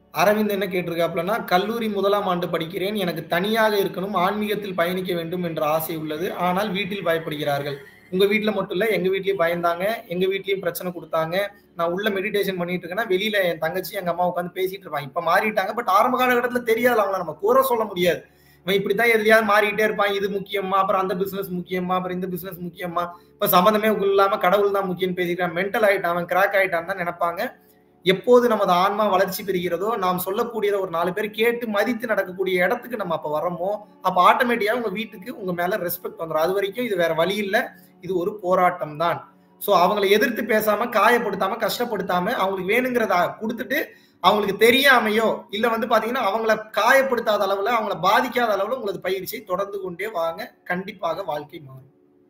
அரவிந்த் என்ன கேட்டிருக்காப்லன்னா கல்லூரி முதலாம் ஆண்டு படிக்கிறேன் எனக்கு தனியாக இருக்கணும் ஆன்மீகத்தில் பயணிக்க வேண்டும் என்ற ஆசை உள்ளது ஆனால் வீட்டில் பயப்படுகிறார்கள் உங்க வீட்ல மட்டும் இல்ல எங்க வீட்லயும் பயந்தாங்க எங்க வீட்லயும் பிரச்சனை கொடுத்தாங்க நான் உள்ள மெடிடேஷன் பண்ணிட்டு இருக்கேன்னா வெளியில என் தங்கச்சி எங்க அம்மா உட்காந்து பேசிட்டு இருப்பாங்க இப்ப மாறிட்டாங்க பட் ஆரம்ப காலகட்டத்துல தெரியாது அவங்கள நம்ம கூற சொல்ல முடியாது இவன் இப்படித்தான் எதுலயாவது மாறிட்டே இருப்பான் இது முக்கியமா அப்புறம் அந்த பிசினஸ் முக்கியமா அப்புறம் இந்த பிசினஸ் முக்கியமா இப்ப சம்மந்தமே இல்லாம கடவுள் தான் முக்கியம் பேசிக்கிறான் மென்டல் ஆயிட்டான் அவன் கிராக் ஆயிட்டான் தான் நினைப்பாங்க எப்போது நமது ஆன்மா வளர்ச்சி பெறுகிறதோ நாம் சொல்லக்கூடியத ஒரு நாலு பேர் கேட்டு மதித்து நடக்கக்கூடிய இடத்துக்கு நம்ம அப்ப வரோமோ அப்ப ஆட்டோமேட்டிக்கா உங்க வீட்டுக்கு உங்க மேல ரெஸ்பெக்ட் வந்துடும் அது வரைக்கும் இது வேற வழி இல்ல இது ஒரு போராட்டம் தான் சோ அவங்களை எதிர்த்து பேசாம காயப்படுத்தாம கஷ்டப்படுத்தாம அவங்களுக்கு வேணுங்கிறத கொடுத்துட்டு அவங்களுக்கு தெரியாமையோ இல்ல வந்து பாத்தீங்கன்னா அவங்கள காயப்படுத்தாத அளவுல அவங்கள பாதிக்காத அளவுல உங்களது பயிற்சியை தொடர்ந்து கொண்டே வாங்க கண்டிப்பாக வாழ்க்கை மாறும்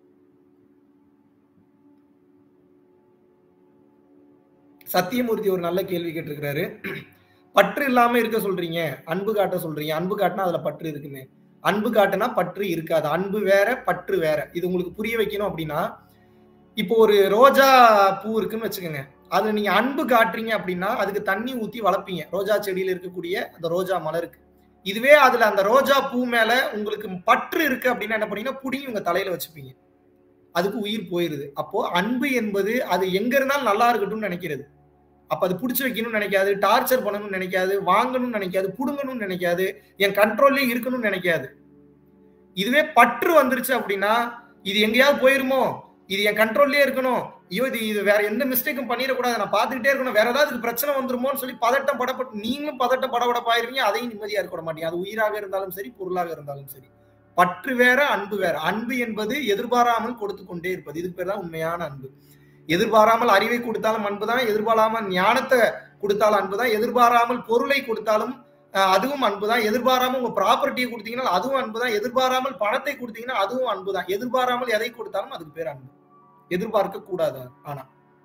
சத்தியமூர்த்தி ஒரு நல்ல கேள்வி கேட்டிருக்கிறாரு பற்று இல்லாம இருக்க சொல்றீங்க அன்பு காட்ட சொல்றீங்க அன்பு காட்டினா அதுல பற்று இருக்குன்னு அன்பு காட்டுனா பற்று இருக்காது அன்பு வேற பற்று வேற இது உங்களுக்கு புரிய வைக்கணும் அப்படின்னா இப்போ ஒரு ரோஜா பூ இருக்குன்னு வச்சுக்கோங்க அதுல நீங்க அன்பு காட்டுறீங்க அப்படின்னா அதுக்கு தண்ணி ஊத்தி வளர்ப்பீங்க ரோஜா செடியில இருக்கக்கூடிய அந்த ரோஜா மலருக்கு இதுவே அதுல அந்த ரோஜா பூ மேல உங்களுக்கு பற்று இருக்கு அப்படின்னா என்ன பண்ணீங்கன்னா புடிங்கி உங்க தலையில வச்சுப்பீங்க அதுக்கு உயிர் போயிருது அப்போ அன்பு என்பது அது எங்க இருந்தாலும் நல்லா இருக்கட்டும்னு நினைக்கிறது அப்ப அது பிடிச்சி வைக்கணும்னு நினைக்காது டார்ச்சர் பண்ணணும்னு நினைக்காது வாங்கணும்னு நினைக்காது புடுங்கணும்னு நினைக்காது என் கண்ட்ரோல்லே இருக்கணும்னு நினைக்காது இதுவே பற்று வந்துருச்சு அப்படின்னா இது எங்கேயாவது போயிருமோ இது என் கண்ட்ரோல்லே இருக்கணும் ஐயோ இது இது வேற எந்த மிஸ்டேக்கும் பண்ணிடக்கூடாது நான் பார்த்துக்கிட்டே இருக்கணும் வேற ஏதாவது இதுக்கு பிரச்சனை வந்துருமோன்னு சொல்லி பதட்டம் படப்பட்டு நீங்களும் பதட்டம் படபடப்பாயிருவீங்க அதையும் நிம்மதியா இருக்க மாட்டீங்க அது உயிராக இருந்தாலும் சரி பொருளாக இருந்தாலும் சரி பற்று வேற அன்பு வேற அன்பு என்பது எதிர்பாராமல் கொடுத்து கொண்டே இருப்பது இதுக்கு பேர் தான் உண்மையான அன்பு எதிர்பாராமல் அறிவை கொடுத்தாலும் அன்பு தான் எதிர்பாராமல் ஞானத்தை கொடுத்தாலும் அன்பு தான் எதிர்பாராமல் பொருளை கொடுத்தாலும் அதுவும் அன்பு தான் எதிர்பாராமல் உங்க ப்ராப்பர்ட்டியை கொடுத்தீங்கன்னா அதுவும் அன்பு தான் எதிர்பாராமல் பணத்தை கொடுத்தீங்கன்னா அதுவும் அன்பு தான் எதிர்பாராமல் எதை கொடுத்தாலும் அதுக்கு பேர் அன்பு எதிர்பார்க்க கூடாது ஆனா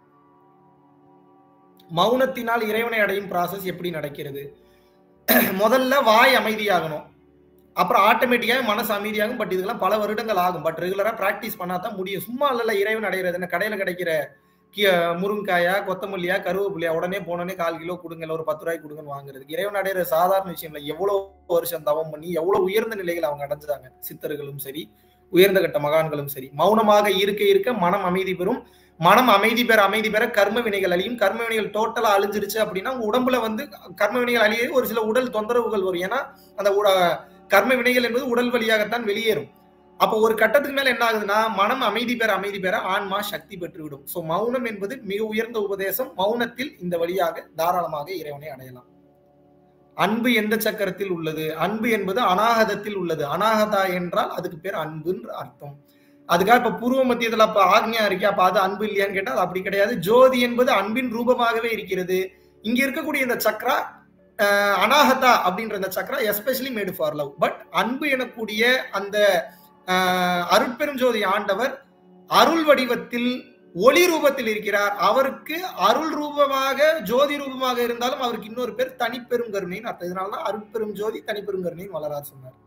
மௌனத்தினால் இறைவனை அடையும் ப்ராசஸ் எப்படி நடக்கிறது முதல்ல வாய் அமைதியாகணும் அப்புறம் ஆட்டோமேட்டிக்காக மனசு அமைதியாகும் பட் இதெல்லாம் பல வருடங்கள் ஆகும் பட் ரெகுலரா ப்ராக்டிஸ் பண்ணா தான் முடியும் சும்மா இல்ல இறைவன் அடைகிறது என்ன கடையில கிடைக்கிற முருங்காயா கொத்தமல்லியா கருவேப்பிலையா உடனே போனோடனே கால் கிலோ கொடுங்க ஒரு பத்து ரூபாய் கொடுங்கன்னு வாங்குறது இறைவன் அடைகிற சாதாரண விஷயம் இல்லை எவ்வளவு வருஷம் தவம் பண்ணி எவ்வளவு உயர்ந்த நிலைகள் அவங்க அடைஞ்சிட்டாங்க சித்தர்களும் சரி உயர்ந்த கட்ட மகான்களும் சரி மௌனமாக இருக்க இருக்க மனம் அமைதி பெறும் மனம் அமைதி பெற அமைதி பெற கர்ம வினைகள் அழியும் கர்ம வினைகள் டோட்டலா அழிஞ்சிருச்சு அப்படின்னா உங்க உடம்புல வந்து கர்ம வினைகள் அழிய ஒரு சில உடல் தொந்தரவுகள் வரும் ஏன்னா அந்த கர்ம வினைகள் என்பது உடல் வழியாகத்தான் வெளியேறும் அப்போ ஒரு கட்டத்துக்கு மேல என்ன ஆகுதுன்னா மனம் அமைதி பெற அமைதி பெற ஆன்மா சக்தி பெற்றுவிடும் சோ மௌனம் என்பது மிக உயர்ந்த உபதேசம் மௌனத்தில் இந்த வழியாக தாராளமாக இறைவனை அடையலாம் அன்பு எந்த சக்கரத்தில் உள்ளது அன்பு என்பது அனாகதத்தில் உள்ளது அனாகதா என்றால் அதுக்கு பேர் அன்புன்ற அர்த்தம் அதுக்காக இப்ப பூர்வ மத்தியத்துல அப்ப ஆக்ஞா இருக்கே அப்ப அது அன்பு இல்லையான்னு கேட்டா அது அப்படி கிடையாது ஜோதி என்பது அன்பின் ரூபமாகவே இருக்கிறது இங்க இருக்கக்கூடிய இந்த சக்ரா அனாகதா அப்படின்ற இந்த chakra especially made for love but அன்பு எனக்கூடிய அந்த அருட்பெரும் ஜோதி ஆண்டவர் அருள் வடிவத்தில் ஒளி ரூபத்தில் இருக்கிறார் அவருக்கு அருள் ரூபமாக ஜோதி ரூபமாக இருந்தாலும் அவருக்கு இன்னொரு பேர் தனிப்பெரும் கருணைன்னு அர்த்தம் இதனாலதான் அருட்பெரும் ஜோதி தனிப்பெரும் கருணைன்னு வளரார் சொன்னார்